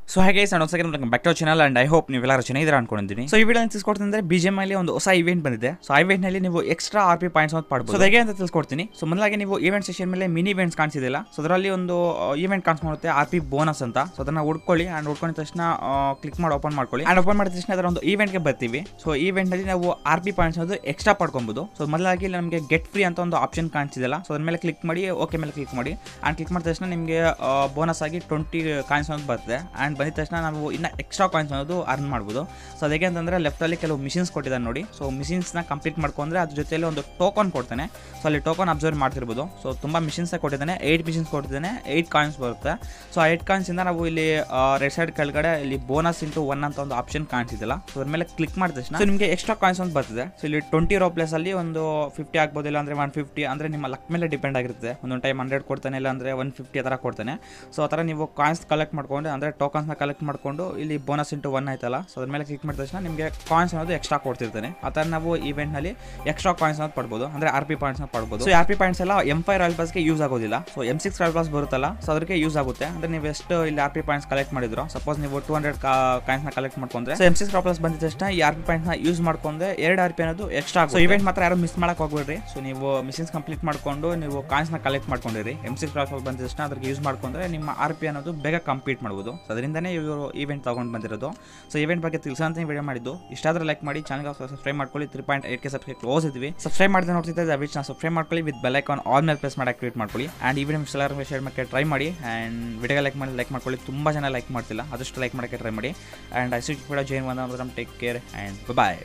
So ಹಾಗೆ ನಾನು ಒಂದ್ಸಲ back to channel and I hope ನೀವೆಲ್ಲರೂ ಚೆನ್ನಾಗಿದ್ದೀರಾ ಅನ್ಕೊಂಡಿದ್ದೀನಿ ಸೊ ಈ ವಿಡಿಯೋ ತಿಳಿಸ್ಕೊಡ್ತೀನಿ ಅಂದ್ರೆ ಬಿ ಜೆ ಅಲ್ಲಿ ಒಂದು ಹೊಸ ಇವೆಂಟ್ ಬಂದಿದೆ ಸೊ ಆ event ನಲ್ಲಿ ನೀವು ಎಕ್ಸ್ಟ್ರಾ ಆರ್ ಪಿ ಪಾಯಿಂಟ್ಸ್ ಅಂತ ಪಡ್ಬೋದು ಸೊ ಹೇಗೆ ಅಂತ ತಿಳಿಸ್ಕೊಡ್ತೀನಿ ಸೊ ಮೊದಲಾಗಿ ನೀವು ಈವೆಂಟ್ ಸೆಷನ್ ಮೇಲೆ ಮಿನಿ ಇವೆಂಟ್ಸ್ ಕಾಣಿಸಿದಿಲ್ಲ ಸೊ ಅದರಲ್ಲಿ ಒಂದು ಇವೆಂಟ್ ಕಾಣಿಸ್ಕೊಳುತ್ತೆ ಆರ್ ಪಿ ಬೋನಸ್ ಅಂತ ಸೊ ಅದನ್ನ ಹುಡ್ಕೊಳ್ಳಿ ಅಂಡ್ ಹುಡ್ಕೊಂಡಿದ ತಕ್ಷಣ ಕ್ಲಿಕ್ ಮಾಡಿ ಓಪನ್ ಮಾಡ್ಕೊಳ್ಳಿ ಅಂಡ್ ಓಪನ್ ಮಾಡಿದ ತಕ್ಷಣ ಅದರ ಒಂದು ಇವೆಂಟ್ಗೆ ಬರ್ತೀವಿ ಸೊ ಈವೆಂಟ್ ನಲ್ಲಿ ನಾವು ಆರ್ ಪಿ ಪಾಯಿಂಟ್ಸ್ ಅನ್ನೋದು ಎಕ್ಸ್ಟ್ರಾ ಪಡ್ಕೊಬಹುದು ಸೊ ಮೊದಲಾಗಿ ನಮಗೆ ಗೆಟ್ ಫ್ರೀ ಅಂತ ಒಂದು ಆಪ್ಷನ್ ಕಾಣಿಸಿದಲ್ಲ ಸೊ ಅದ್ರ ಮೇಲೆ ಕ್ಲಿಕ್ ಮಾಡಿ ಓಕೆ ಮೇಲೆ ಕ್ಲಿಕ್ ಮಾಡಿ ಅಂಡ್ ಕ್ಲಿಕ್ ಮಾಡಿದ ತಕ್ಷಣ ನಿಮಗೆ ಬೋನಸ್ ಆಗಿ ಟ್ವೆಂಟಿ ಕಾಯಿನ್ಸ್ ಅನ್ನೋದು ಬರ್ತದೆ ಆ್ಯಂಡ್ ಬಂದಿದ ತಕ್ಷಣ ನಾವು ಇನ್ನು ಎಕ್ಸ್ಟ್ರಾ ಕಾಯಿನ್ಸ್ ಅನ್ನೋದು ಅರ್ನ್ ಮಾಡ್ಬೋದು ಸೊ ಅದಕ್ಕೆ ಅಂತಂದರೆ ಲೆಫ್ಟಲ್ಲಿ ಕೆಲವು ಮಿಷಿನ್ಸ್ ಕೊಟ್ಟಿದ್ದಾರೆ ನೋಡಿ ಸೊ ಮಿಷಿನ್ಸ್ನ ಕಂಪ್ಲೀಟ್ ಮಾಡ್ಕೊಂಡ್ರೆ ಅದ್ರ ಜೊತೆಯಲ್ಲಿ ಒಂದು ಟೋಕನ್ ಕೊಡ್ತಾನೆ ಸೊ ಅಲ್ಲಿ ಟೋಕನ್ ಅಬ್ಸರ್ವ್ ಮಾಡ್ತಿರ್ಬೋದು ಸೊ ತುಂಬ ಮಿಷಿನ್ಸ್ ಕೊಟ್ಟಿದ್ದಾನೆ ಏಯ್ಟ್ ಮಿಷಿನ್ಸ್ ಕೊಟ್ಟಿದ್ದಾನೆ ಏಯ್ಟ್ ಕಾಯಿನ್ಸ್ ಬರುತ್ತೆ ಸೊ ಆ ಏಯ್ಟ್ ಕಾಯಿನ್ಸಿಂದ ನಾವು ಇಲ್ಲಿ ರೆಡ್ ಸೈಡ್ ಕೆಳಗಡೆ ಇಲ್ಲಿ ಬೋನಸ್ ಇಂಟು ಒನ್ ಅಂತ ಒಂದು ಆಪ್ಷನ್ ಕಾಣಿಸಿದಿಲ್ಲ ಸೊ ಅದ್ರ ಮೇಲೆ ಕ್ಲಿಕ್ ಮಾಡಿದ ತಕ್ಷಣ ಸೊ ನಿಮಗೆ ಎಕ್ಸ್ಟ್ರಾ ಕಾಯಿನ್ಸ್ ಅಂತ ಬರ್ತದೆ ಸೊ ಇಲ್ಲಿ ಟ್ವೆಂಟಿ ರೋ ಪ್ಲೇಸ್ ಅಲ್ಲಿ ಒಂದು ಫಿಫ್ಟಿ ಆಗ್ಬೋದು ಇಲ್ಲ ಅಂದರೆ ಒನ್ ಫಿಫ್ಟಿ ಅಂದರೆ ನಿಮ್ಮ ಲಕ್ ಮೇಲೆ ಡಿಪೆಂಡ್ ಆಗಿರುತ್ತೆ ಒಂದೊಂದು ಟೈಮ್ ಹಂಡ್ರೆಡ್ ಕೊಡ್ತಾನೆ ಇಲ್ಲ ಅಂದರೆ ಒನ್ ಫಿಫ್ಟಿ ಆ ಥರ ಕೊಡ್ತಾನೆ ಸೊ ಆ ಥರ ನೀವು ಕಾಯಿನ್ಸ್ ಕಲೆಕ್ಟ್ ಮಾಡ್ಕೊಂಡು ಅಂದರೆ ಟೋಕನ್ಸ್ನ ಕಲೆಕ್ಟ್ ಮಾಡಿಕೊಂಡು ಇಲ್ಲಿ ಬೋನಸ್ ಇಂಟು ಒನ್ ಆಯ್ತಲ್ಲ ಸೊ ಅದ್ರ ಮೇಲೆ ಕ್ಲಿಕ್ ಮಾಡಿದ ತಕ್ಷಣ ನಿಮಗೆ ಕಾಯಿನ್ಸ್ ಅನ್ನೋದು ಎಕ್ಸ್ಟ್ರಾ ಕೊಡ್ತಿರ್ತಾನೆ ಆ ಥರ ನಾವು ಇವೆಂಟ್ನಲ್ಲಿ ಎಕ್ಸ್ಟ್ರಾ ಕಾಯಿನ್ಸ್ ಅನ್ನೋದು ಪಡ್ಬೋದು ಅಂದರೆ ಆರ್ ಪಿ ಪಾಯಿಂಟ್ಸ್ನ ಪಡ್ಬೋದು ಸೊ ಆರ್ ಪಿ ಪಾಯಿಂಟ್ಸ್ ಎಲ್ಲ ಎಂ ಫೈವ್ ರಾಯಲ್ ಪಾಸ್ಗೆ ಯೂಸ್ ಆಗೋದಿಲ್ಲ so M six royal pass ಬರುತ್ತಲ್ಲ ಸೊ ಅದಕ್ಕೆ ಯೂಸ್ ಆಗುತ್ತೆ ಅಂದರೆ ನೀವು ಎಷ್ಟು ಇಲ್ಲಿ ಆರ್ ಪಿ ಪಾಯಿಂಟ್ಸ್ ಕಲೆಕ್ಟ್ ಮಾಡಿದ್ರು ಸಪೋಸ್ ನೀವು ಟೂ ಹಂಡ್ರೆಡ್ ಕಾಯಿನ್ಸ್ನ ಕಲೆಕ್ಟ್ ಮಾಡ್ಕೊಂಡ್ರೆ so M six royal pass ಬಂದಿದ ತಕ್ಷಣ ಈ ಆರ್ ಪಿ ಪಾಯಿಂಟ್ಸ್ನ ಯೂಸ್ ಮಾಡ್ಕೊಂಡ್ರೆ ಎರಡು ಆರ್ ಪಿ ಅನ್ನೋದು ಎಕ್ಸ್ಟ್ರಾ ಸೊ ಇವೆಂಟ್ ಮಾತ್ರ ಯಾರು ಮಿಸ್ ಮಾಡಕ್ಕೆ ಹೋಗ್ಬೇಡ್ರಿ ಸೊ ನೀವು ಮಿಷನ್ಸ್ ಕಂಪ್ಲೀಟ್ ಮಾಡ್ಕೊಂಡು ನೀವು ಕಾಯಿನ್ಸ್ನ ಕಲೆಕ್ಟ್ ಮಾಡ್ಕೊಂಡಿರಿ ಎಂ ಸಿಕ್ಸ್ ರಾಯಲ್ ಪಾಸ್ ಬಂದಿದ ತಕ್ಷಣ ಅದ್ರಿಗೆ ಯೂಸ್ ಮಾಡ್ಕೊಂಡ್ರೆ ನಿಮ್ಮ ಆರ್ ಪಿ ಅನ್ನೋದು ಬೇಗ ಕಂಪ್ಲೀಟ್ ಮಾಡ್ಬೋದು ಸೊ ಅದರಿಂದನೇ ಇವರು ಇವೆಂಟ್ ತಗೊಂಡು ಬಂದಿರೋದು ಸೊ ಇವೆಂಟ್ ಬಗ್ಗೆ ತಿಳಿಸೋಂತ ವಿಡಿಯೋ ಮಾಡಿದ್ದು ಇಷ್ಟಾದ್ರೆ ಲೈಕ್ ಮಾಡಿ ಚಾನಲ್ಗೆ ಸಬ್ಸ್ಕ್ರೈಬ್ ಮಾಡ್ಕೊಳ್ಳಿ three point eight K subscribe close ಇದ್ವಿ ಸಬ್ಸ್ಕ್ರೈಬ್ ಮಾಡಿದ್ರೆ ನೋಡ್ತಿದ್ದೆ ದಯವಿಟ್ಟು ನಾನು ಸಬ್ಸ್ಕ್ರೈಬ್ ಮಾಡ್ಕೊಳ್ಳಿ ವಿತ್ ಬೆಲ್ ಐಕಾನ್ ಆಲ್ ಮೇಲೆ ಪ್ರೆಸ್ ಮಾಡಿ ಆಕ್ಟಿವೇಟ್ ಮಾಡ್ಕೊಳ್ಳಿ ಆ್ಯಂಡ್ ಈ ವಿಡಿಯೋ ಎಲ್ಲರೂ ಶೇರ್ ಮಾಡೋಕ್ಕೆ ಟ್ರೈ ಮಾಡಿ ಆ್ಯಂಡ್ ವಿಡಿಯೋ ಲೈಕ್ ಮಾಡಿ ಲೈಕ್ ಮಾಡ್ಕೊಳ್ಳಿ ತುಂಬ ಜನ ಲೈಕ್ ಮಾಡ್ತಿಲ್ಲ ಆದಷ್ಟು ಲೈಕ್ ಮಾಡೋಕ್ಕೆ ಟ್ರೈ ಮಾಡಿ ಆ್ಯಂಡ್ ಐ ಸಿಟ್ ವಿಡಿಯೋ ಜೈನ್ ಬಂದ ನಮ್ಮ ಟೇಕ್ ಕೇರ್ ಆ್ಯಂಡ್ ಬಾಯ್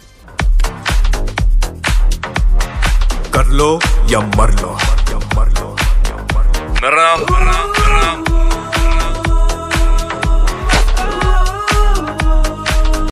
कर लो या मर लो Maram, maram, maram.